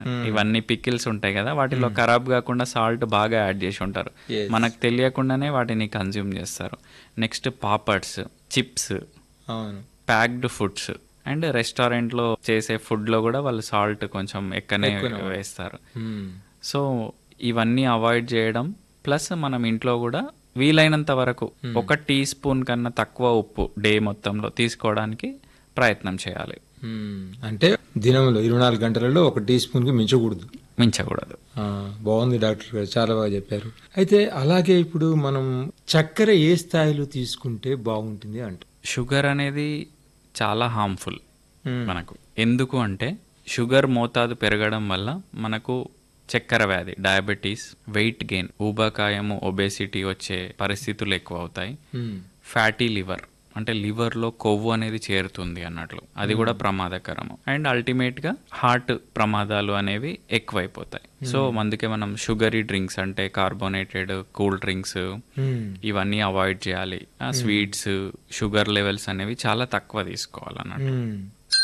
ఇవన్నీ పికిల్స్ ఉంటాయి కదా వాటిలో ఖరాబ్ కాకుండా సాల్ట్ బాగా యాడ్ చేసి ఉంటారు Yes. మనకు తెలియకుండానే వాటిని కన్జ్యూమ్ చేస్తారు నెక్స్ట్ పాపడ్స్ చిప్స్ అవును ప్యాక్డ్ ఫుడ్స్ అండ్ రెస్టారెంట్లో చేసే ఫుడ్లో కూడా వాళ్ళు సాల్ట్ కొంచెం ఎక్కనే ఎక్కువనే వేస్తారు మ్మ్. సో ఇవన్నీ అవాయిడ్ చేయడం ప్లస్ మనం ఇంట్లో కూడా వీలైనంత వరకు ఒక టీ స్పూన్ కన్నా తక్కువ ఉప్పు డే మొత్తంలో తీసుకోవడానికి ప్రయత్నం చేయాలి మ్మ్. అంటే దినంలో ఇరవై నాలుగు గంటలలో ఒక టీ స్పూన్ కి మించకూడదు మించకూడదు ఆ, బాగుంది డాక్టర్ గారు చాలా బాగా చెప్పారు అయితే అలాగే ఇప్పుడు మనం చక్కెర ఏ స్థాయిలో తీసుకుంటే బాగుంటుంది అంట షుగర్ అనేది చాలా హార్మ్ఫుల్ మనకు ఎందుకు అంటే షుగర్ మోతాదు పెరగడం వల్ల మనకు చక్కెర వ్యాధి డయాబెటీస్ వెయిట్ గెయిన్ ఊబకాయము ఒబేసిటీ వచ్చే పరిస్థితులు ఎక్కువ అవుతాయి మ్మ్. ఫ్యాటీ లివర్ అంటే liver లో కొవ్వు అనేది చేరుతుంది అన్నట్లు అది కూడా ప్రమాదకరము అండ్ అల్టిమేట్ గా హార్ట్ ప్రమాదాలు అనేవి ఎక్కువైపోతాయి సో అందుకే మనం షుగరీ డ్రింక్స్ అంటే కార్బోనేటెడ్ కూల్ డ్రింక్స్ మ్మ్. ఇవన్నీ అవాయిడ్ చేయాలి స్వీట్స్ షుగర్ లెవెల్స్ అనేవి చాలా తక్కువ తీసుకోవాలన్నట్టు మ్మ్.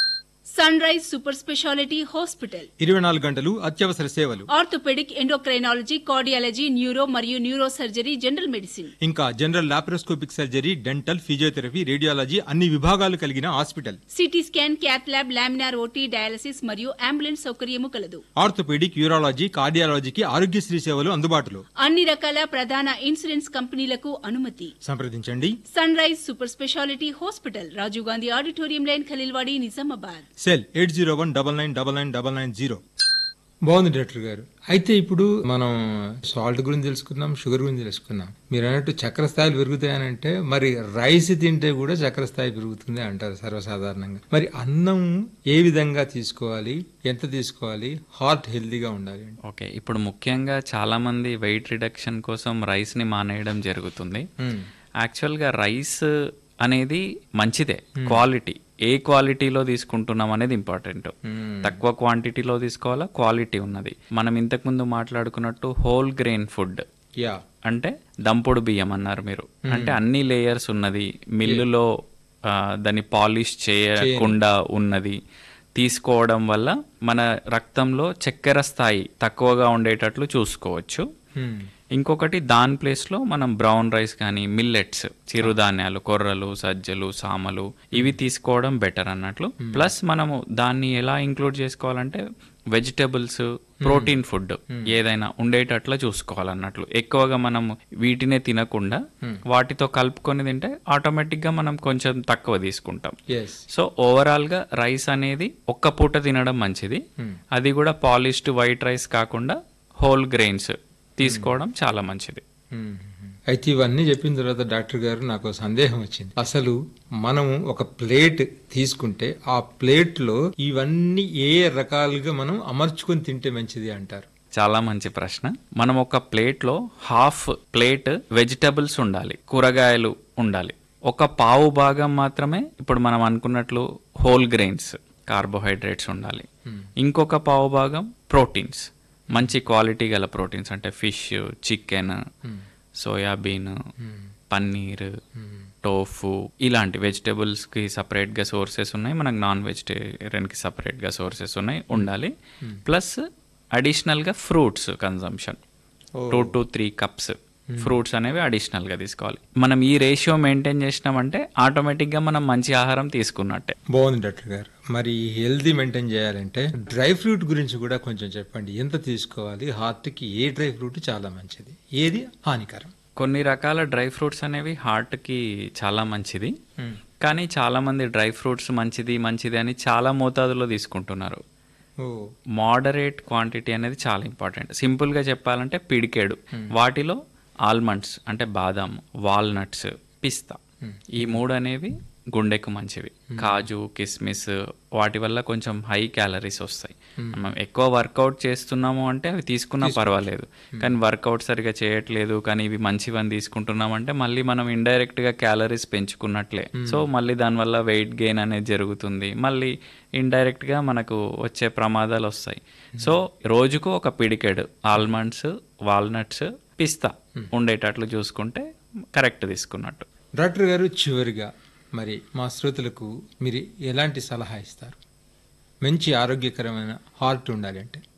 Sunrise super speciality hospital ఇరవై నాలుగు గంటలు అత్యవసర సేవలు ఆర్థోపెడిక్ ఎండోక్రైనాలజీ కార్డియాలజీ న్యూరో మరియు న్యూరో సర్జరీ జనరల్ మెడిసిన్ ఇంకా general laparoscopic surgery dental physiotherapy radiology అన్ని విభాగాలు కలిగిన hospital CT scan cath lab laminar OT dialysis మరియు అంబులెన్స్ సౌకర్యము కలదు ఆర్థోపెడిక్ యూరాలజీ కార్డియాలజీకి ఆరోగ్యశ్రీ సేవలు అందుబాటులో అన్ని రకాల ప్రధాన ఇన్సూరెన్స్ కంపెనీలకు అనుమతి సంప్రదించండి Sunrise super speciality hospital Rajiv Gandhi auditorium line Khaleelwadi Nizamabad cell eight zero one double nine double nine double nine zero బాగుంది డాక్టర్ గారు అయితే ఇప్పుడు మనం సాల్ట్ గురించి తెలుసుకున్నాం షుగర్ గురించి తెలుసుకున్నాం మీరు అన్నట్టు చక్కెర స్థాయిలు పెరుగుతాయనంటే మరి రైస్ తింటే కూడా చక్కెర స్థాయి పెరుగుతుంది అంటారు సర్వసాధారణంగా మరి అన్నం ఏ విధంగా తీసుకోవాలి ఎంత తీసుకోవాలి హార్ట్ హెల్తీగా ఉండాలి అంటే ఓకే ఇప్పుడు ముఖ్యంగా చాలా మంది వెయిట్ రిడక్షన్ కోసం రైస్ ని మానేయడం జరుగుతుంది మ్మ్. యాక్చువల్గా రైస్ అనేది మంచిదే క్వాలిటీ ఏ క్వాలిటీలో తీసుకుంటున్నాం అనేది ఇంపార్టెంట్ మ్మ్. తక్కువ క్వాంటిటీలో తీసుకోవాలా క్వాలిటీ ఉన్నది మనం ఇంతకుముందు మాట్లాడుకున్నట్టు హోల్ గ్రెయిన్ ఫుడ్ యా అంటే దంపుడు బియ్యం అన్నారు మీరు అంటే అన్ని లేయర్స్ ఉన్నది మిల్లులో ఆ, దాన్ని పాలిష్ చేయకుండా ఉన్నది తీసుకోవడం వల్ల మన రక్తంలో చక్కెర స్థాయి తక్కువగా ఉండేటట్లు చూసుకోవచ్చు మ్మ్. ఇంకొకటి దాని ప్లేస్లో మనం బ్రౌన్ రైస్ కానీ మిల్లెట్స్ చిరుధాన్యాలు కొర్రలు సజ్జలు సామలు ఇవి తీసుకోవడం బెటర్ అన్నట్లు ప్లస్ మనము దాన్ని ఎలా ఇంక్లూడ్ చేసుకోవాలంటే వెజిటబుల్స్ ప్రోటీన్ ఫుడ్ ఏదైనా ఉండేటట్లా చూసుకోవాలన్నట్లు ఎక్కువగా మనం వీటినే తినకుండా వాటితో కలుపుకొని తింటే ఆటోమేటిక్ గా మనం కొంచెం తక్కువ తీసుకుంటాం ఎస్ సో ఓవరాల్ గా రైస్ అనేది ఒక్క పూట తినడం మంచిది అది కూడా పాలిష్డ్ వైట్ రైస్ కాకుండా హోల్ గ్రెయిన్స్ తీసుకోవడం చాలా మంచిది మ్మ్. అయితే ఇవన్నీ చెప్పిన తర్వాత డాక్టర్ గారు నాకు సందేహం వచ్చింది అసలు మనము ఒక ప్లేట్ తీసుకుంటే ఆ ప్లేట్ లో ఇవన్నీ ఏ రకాలుగా మనం అమర్చుకొని తింటే మంచిది అంటారు చాలా మంచి ప్రశ్న మనం ఒక ప్లేట్లో హాఫ్ ప్లేట్ వెజిటబుల్స్ ఉండాలి కూరగాయలు ఉండాలి ఒక పావు భాగం మాత్రమే ఇప్పుడు మనం అనుకున్నట్లు హోల్ గ్రెయిన్స్ కార్బోహైడ్రేట్స్ ఉండాలి ఇంకొక పావు భాగం ప్రోటీన్స్ మంచి క్వాలిటీ గల ప్రోటీన్స్ అంటే fish chicken soybean paneer tofu ఇలాంటి వెజిటేబుల్స్ కి సపరేట్ గా సోర్సెస్ ఉన్నాయి మనకు నాన్ వెజిటేరియన్ కి సపరేట్ గా సోర్సెస్ ఉన్నాయి ఉండాలి ప్లస్ అడిషనల్ గా fruits consumption two to three cups fruits అనేవి అడిషనల్ గా తీసుకోవాలి మనం ఈ రేషియో మెయింటైన్ చేసినామంటే ఆటోమేటిక్ గా మనం మంచి ఆహారం తీసుకున్నట్టే బాగుంది డాక్టర్ గారు మరి హెల్తీ మెయింటైన్ చేయాలంటే డ్రై ఫ్రూట్ గురించి కూడా కొంచెం చెప్పండి ఎంత తీసుకోవాలి హార్ట్ కి ఏ డ్రై ఫ్రూట్ చాలా మంచిది ఏది హానికరం కొన్ని రకాల డ్రై ఫ్రూట్స్ అనేవి హార్ట్ కి చాలా మంచిది కానీ చాలా మంది డ్రై ఫ్రూట్స్ మంచిది మంచిది అని చాలా మోతాదులో తీసుకుంటున్నారు ఓ మోడరేట్ క్వాంటిటీ అనేది చాలా ఇంపార్టెంట్ సింపుల్ గా చెప్పాలంటే పిడికేడు వాటిలో ఆల్మండ్స్ అంటే బాదాం వాల్నట్స్ పిస్తా ఈ మూడు అనేవి గుండెకు మంచివి కాజు కిస్మిస్ వాటి వల్ల కొంచెం హై క్యాలరీస్ వస్తాయి మనం ఎక్కువ వర్కౌట్ చేస్తున్నాము అంటే అవి తీసుకున్నా పర్వాలేదు కానీ వర్కౌట్ సరిగా చేయట్లేదు కానీ ఇవి మంచివని తీసుకుంటున్నాం అంటే మళ్ళీ మనం ఇండైరెక్ట్ గా క్యాలరీస్ పెంచుకున్నట్లే సో మళ్ళీ దానివల్ల వెయిట్ గెయిన్ అనేది జరుగుతుంది మళ్ళీ ఇండైరెక్ట్ గా మనకు వచ్చే ప్రమాదాలు వస్తాయి సో రోజుకు ఒక పిడికెడు ఆల్మండ్స్ వాల్నట్స్ పిస్తా ఉండేటట్లు చూసుకుంటే కరెక్ట్ తీసుకున్నట్టు డాక్టర్ గారు చివరిగా మరి మా శ్రోతలకు మీరు ఎలాంటి సలహా ఇస్తారు మంచి ఆరోగ్యకరమైన హార్ట్ ఉండాలి అంటే